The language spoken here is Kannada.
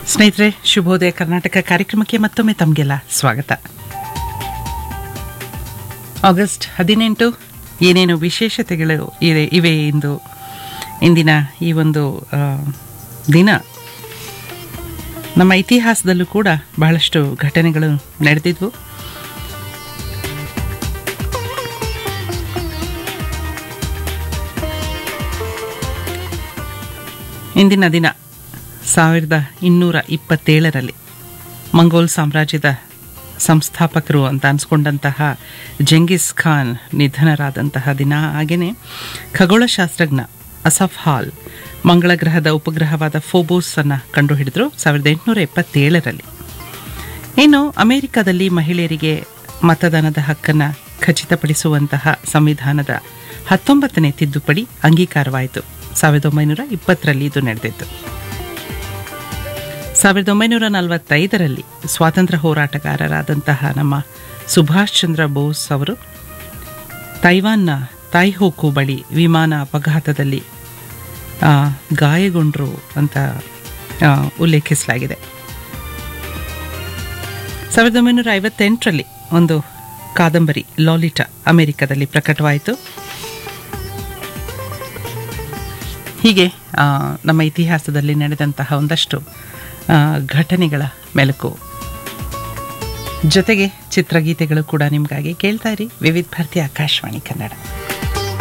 ಸ್ನೇಹಿತರೆ ಶುಭೋದಯ ಕರ್ನಾಟಕ ಕಾರ್ಯಕ್ರಮಕ್ಕೆ ಮತ್ತೊಮ್ಮೆ ತಮಗೆಲ್ಲ ಸ್ವಾಗತ ಆಗಸ್ಟ್ ಹದಿನೆಂಟು ಏನೇನು ವಿಶೇಷತೆಗಳು ಇವೆ ಇವೆ ಎಂದು ಇಂದಿನ ಈ ಒಂದು ಆ, ದಿನ ನಮ್ಮ ಇತಿಹಾಸದಲ್ಲೂ ಕೂಡ ಬಹಳಷ್ಟು ಘಟನೆಗಳು ನಡೆದಿದ್ವು ಇಂದಿನ ದಿನ ಸಾವಿರದ ಇನ್ನೂರ ಇಪ್ಪತ್ತೇಳರಲ್ಲಿ ಮಂಗೋಲ್ ಸಾಮ್ರಾಜ್ಯದ ಸಂಸ್ಥಾಪಕರು ಅಂತ ಅನ್ಸ್ಕೊಂಡಂತಹ ಜಂಗಿಸ್ ಖಾನ್ ನಿಧನರಾದಂತಹ ದಿನ ಹಾಗೆಯೇ ಖಗೋಳಶಾಸ್ತ್ರಜ್ಞ ಅಸಫ್ ಹಾಲ್ ಮಂಗಳ ಗ್ರಹದ ಉಪಗ್ರಹವಾದ ಫೋಬೋಸ್ ಅನ್ನು ಕಂಡುಹಿಡಿದ್ರು ಸಾವಿರದ ಎಂಟುನೂರ ಎಪ್ಪತ್ತೇಳರಲ್ಲಿ ಇನ್ನು ಅಮೆರಿಕದಲ್ಲಿ ಮಹಿಳೆಯರಿಗೆ ಮತದಾನದ ಹಕ್ಕನ್ನು ಖಚಿತಪಡಿಸುವಂತಹ ಸಂವಿಧಾನದ ಹತ್ತೊಂಬತ್ತನೇ ತಿದ್ದುಪಡಿ ಅಂಗೀಕಾರವಾಯಿತು ಸಾವಿರದ ಒಂಬೈನೂರ ಇಪ್ಪತ್ತರಲ್ಲಿ ಇದು ನಡೆದಿತ್ತು ಸಾವಿರದ ಒಂಬೈನೂರ ನಲವತ್ತೈದರಲ್ಲಿ ಸ್ವಾತಂತ್ರ್ಯ ಹೋರಾಟಗಾರರಾದಂತಹ ನಮ್ಮ ಸುಭಾಷ್ ಚಂದ್ರ ಬೋಸ್ ಅವರು ತೈವಾನ್ನ ತಾಯ್ಹೋಕು ಬಳಿ ವಿಮಾನ ಅಪಘಾತದಲ್ಲಿ ಆ, ಗಾಯಗೊಂಡರು ಅಂತ ಆ, ಉಲ್ಲೇಖಿಸಲಾಗಿದೆ ಸಾವಿರದ ಒಂಬೈನೂರ ಐವತ್ತೆಂಟರಲ್ಲಿ ಒಂದು ಕಾದಂಬರಿ ಲಾಲಿಟಾ ಅಮೆರಿಕದಲ್ಲಿ ಪ್ರಕಟವಾಯಿತು ಹೀಗೆ ಆ, ನಮ್ಮ ಇತಿಹಾಸದಲ್ಲಿ ನಡೆದಂತಹ ಒಂದಷ್ಟು ಆ, ಘಟನೆಗಳ ಮೆಲುಕು ಜೊತೆಗೆ ಚಿತ್ರಗೀತೆಗಳು ಕೂಡ ನಿಮಗಾಗಿ ಕೇಳ್ತಾ ಇರಿ ವಿವಿಧ ಭಾರತಿ ಆಕಾಶವಾಣಿ ಕನ್ನಡ